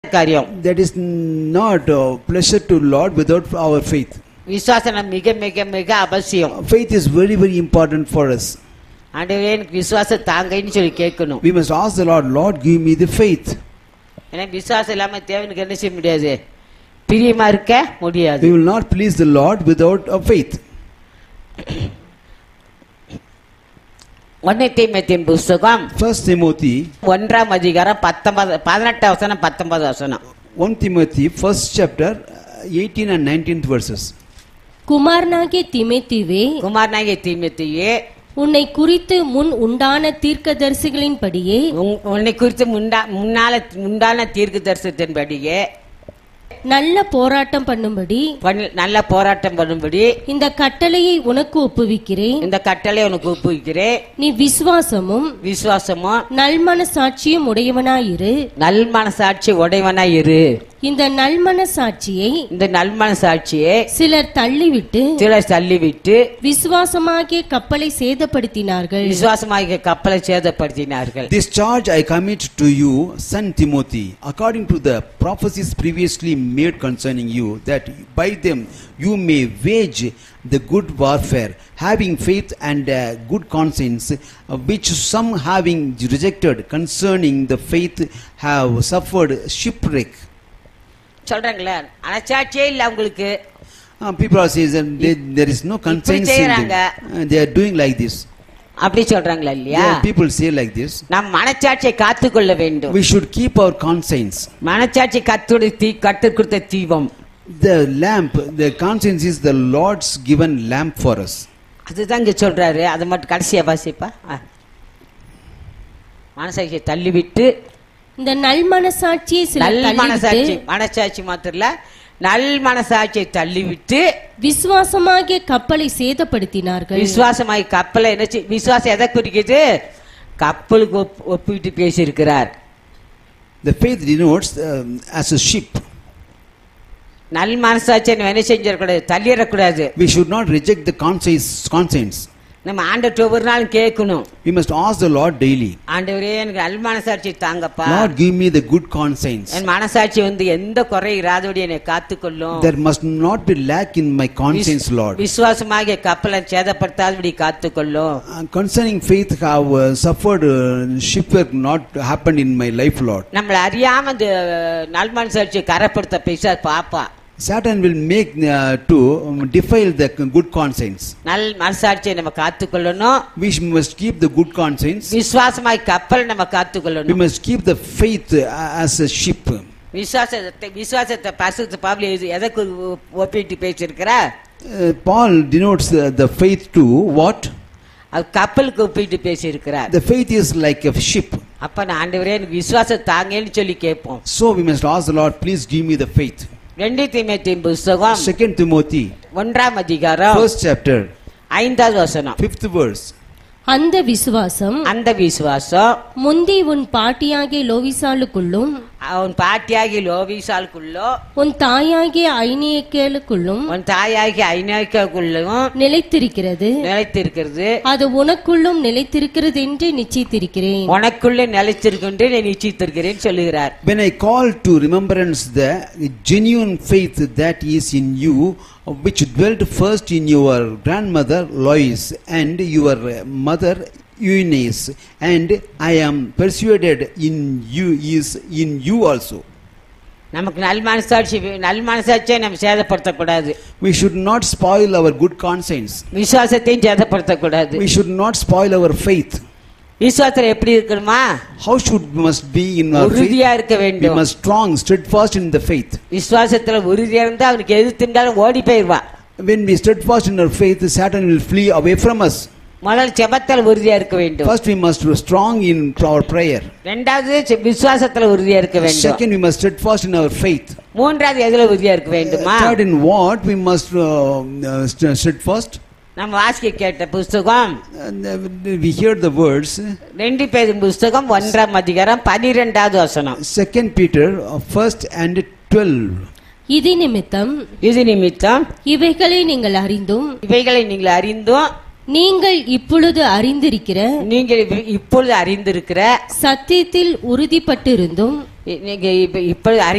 காரியம் That is not uh, pleasure to Lord without our faith. விசுவாசம் மிக மிக மிக அவசியம் Faith is very, very important for us. ஆண்டவரே எனக்கு விசுவாசம் தாங்கன்னு சொல்லி கேட்கணும் We must ask the Lord, Lord, give me the faith. ஏன்னா விசுவாசம் இல்லாம தேவனுக்கு என்ன செய்ய முடியாது பிரியமா இருக்க முடியாது We will not please the Lord without a faith. ஒன்னே தீமத்தின் புஸ்தகம் First Timothy, ஒன்றாம் அதிகாரம் பத்தொன்பது பதினெட்டு வசனம் பத்தொன்பது வசனம் 1 Timothy, first chapter, uh, 18 and 19th verses. குமாரனாகிய திமேத்திவே குமாரனாகிய தீமத்தியே உன்னை குறித்து முன் உண்டான தீர்க்கதரிசிகளின்படியே உன்- உன்னை குறித்து முண்டா முன்னால உண்டான தீர்க்க தரிசனத்தின்படியே நல்ல போராட்டம் பண்ணும்படி பண்ண- நல்ல போராட்டம் பண்ணும்படி இந்த கட்டளையை உனக்கு ஒப்புவிக்கிறேன் இந்த கட்டளை உனக்கு ஒப்புவிக்கிறேன் நீ விசுவாசமும் விசுவாசமும் நல்மன சாட்சியும் உடையவனாயிரு நல் மனசாட்சி உடையவனா இரு இந்த நல்மன சாட்சியை இந்த நல் மனசாட்சியை சிலர் தள்ளிவிட்டு சிலர் தள்ளிவிட்டு விசுவாசமாகிய கப்பலை சேதப்படுத்தினார்கள் விசுவாசமாக கப்பலை சேதப்படுத்தினார்கள் This charge I commit to you, son Timothy, according to the prophecies previously made concerning you, that by them you may wage the good warfare, having faith and a good conscience, uh, which some having rejected concerning the faith have suffered shipwreck. சொல்றாங்களே அனச்சாட்சியே இல்ல உங்களுக்கு Uh, people are saying that they, there is no conscience in them. செய்றாங்க. Uh, they are doing like this. அப்படி சொல்றாங்களா இல்லையா Yeah, people say like this. நம் மனச்சாட்சியை காத்துக்கொள்ள வேண்டும் We should keep our conscience. மனச்சாட்சி கத்துடைய தீ கத்து கொடுத்த தீபம் The lamp, the conscience is the Lord's given lamp for us. அதுதான் இங்க சொல்றாரு அதை மட்டும் கடைசியா வாசிப்பா ஆ. மனசாட்சியை தள்ளிவிட்டு இந்த நல்மனசாட்சியை சிலர் நல் மனசாட்சி தள்ளிவிட்டு மனசாட்சி மாத்திரம் இல்ல நல் மனசாட்சியை தள்ளிவிட்டு விசுவாசமாகிய கப்பலை சேதப்படுத்தினார்கள் விசுவாசமாய் கப்பலை என்ன செய்- விசுவாசம் எதை குறிக்குது கப்பலுக்கு ஒப்- ஒப்பிட்டு பேசியிருக்கிறார் The faith denotes um, as a ship. நல் மனசாட்சியை நம்ம என்ன செஞ்சிடக்கூடாது தள்ளிடக்கூடாது We should not reject the conscience. conscience. நம்ம ஆண்டவர் ஒவ்வொரு நாளும் கேட்கணும் We must ask the Lord daily. ஆண்டவரே எனக்கு நல் மனசாட்சி தாங்கப்பா Lord, give me the good conscience. என் மனசாட்சி வந்து எந்த குறை இராதபடி என்னை காத்துக்கொள்ளும் There must not be lack in my conscience, Lord. விசுவாசமாகிய கப்பலை சேதப்படுத்தாதபடி காத்துக்கொள்ளும் Uh, concerning faith, have uh, suffered uh, shipwreck not happened in my life, Lord. நம்மளை அறியாம இந்த நல் மனசாட்சியை கரைப்படுத்த பேச பாப்பா Satan will make uh, to um, defile the good conscience. நல் மனசாட்சியை நம்ம காத்துக்கொள்ளணும் We sh- must keep the good conscience. விசுவாசமாய் கப்பல் நம்ம We காத்துக்கொள்ளணும் must keep the faith uh, as a ship. விசுவாசத்தை விசுவாசத்தை பசுத்து பாவலி எதை கு- ஒப்பிட்டு பேசியிருக்கிற Uh, Paul denotes uh, the faith to what? அது கப்பலுக்கு ஒப்பிட்டு பேசியிருக்கிறார் The faith is like a ship. அப்ப நான் ஆண்டவரே எனக்கு விசுவாசம் தாங்கன்னு சொல்லி கேட்போம் So we must ask the Lord, please give me the faith. ரெண்டு தீமத்தின் புஸ்தகம் Second Timothy, ஒன்றாம் அதிகாரம் first chapter, ஐந்தாவது வசனம் fifth verse. அந்த விசுவாசம் அந்த விசுவாசம் முந்தி உன் பாட்டியாகிய லோவிசாலுக்குள்ளும் அவன் பாட்டியாகி லோவிசாலுக்குள்ளோ உன் தாயாகிய ஐனியக்கேலுக்குள்ளும் உன் தாயாகி ஐநாய்க்குள்ளும் நிலைத்திருக்கிறது நிலைத்திருக்கிறது அது உனக்குள்ளும் நிலைத்திருக்கிறது என்று நிச்சயித்திருக்கிறேன் உனக்குள்ளே நிலைத்திருக்கின்ற நீ நிச்சயித்திருக்கிறேன் சொல்லுகிறார் When I call to remembrance the genuine faith that is in you, which dwelt first in your grandmother Lois and your mother Eunice, and I am persuaded in you is in you also. நமக்கு நல் மனசாட்சி நல் மனசாட்சியை நம்ம சேதப்படுத்தக்கூடாது We should not spoil our good conscience. விசுவாசத்தையும் சேதப்படுத்தக்கூடாது We should not spoil our faith. விசுவாசத்துல எப்படி இருக்கணுமா How should we must be in our faith? உறுதியா இருக்க We வேண்டும் must strong, steadfast in the faith. விசுவாசத்துல உறுதியா இருந்தா அவனுக்கு எது திண்டாலும் ஓடி போயிடுவான் When we steadfast in our faith, Satan will flee away from us. முதல் செபத்தில் உறுதியா இருக்க வேண்டும் First, we must be strong in our prayer. ரெண்டாவது செ- விசுவாசத்துல உறுதியா இருக்க வேண்டும் Second, we must steadfast in our faith. மூன்றாவது எதுல உறுதியா இருக்க வேண்டுமா Third, in what we must uh, uh, st- steadfast. நம்ம வாசிக்க கேட்ட புஸ்தகம் And, uh, we hear the words. ரெண்டு பேரும் புஸ்தகம் ஒன்றாம் அதிகாரம் பனிரெண்டாவது வசனம் Second Peter, uh, first and twelve. இது நிமித்தம் இது நிமித்தம் இவைகளை நீங்கள் அறிந்தும் இவைகளை நீங்கள் அறிந்தும் நீங்கள் இப்பொழுது அறிந்திருக்கிற நீங்கள் இப்ப- இப்பொழுது அறிந்திருக்கிற சத்தியத்தில் உறுதிப்பட்டிருந்தும் நீங்க இப்ப- இப்பொழுது அறி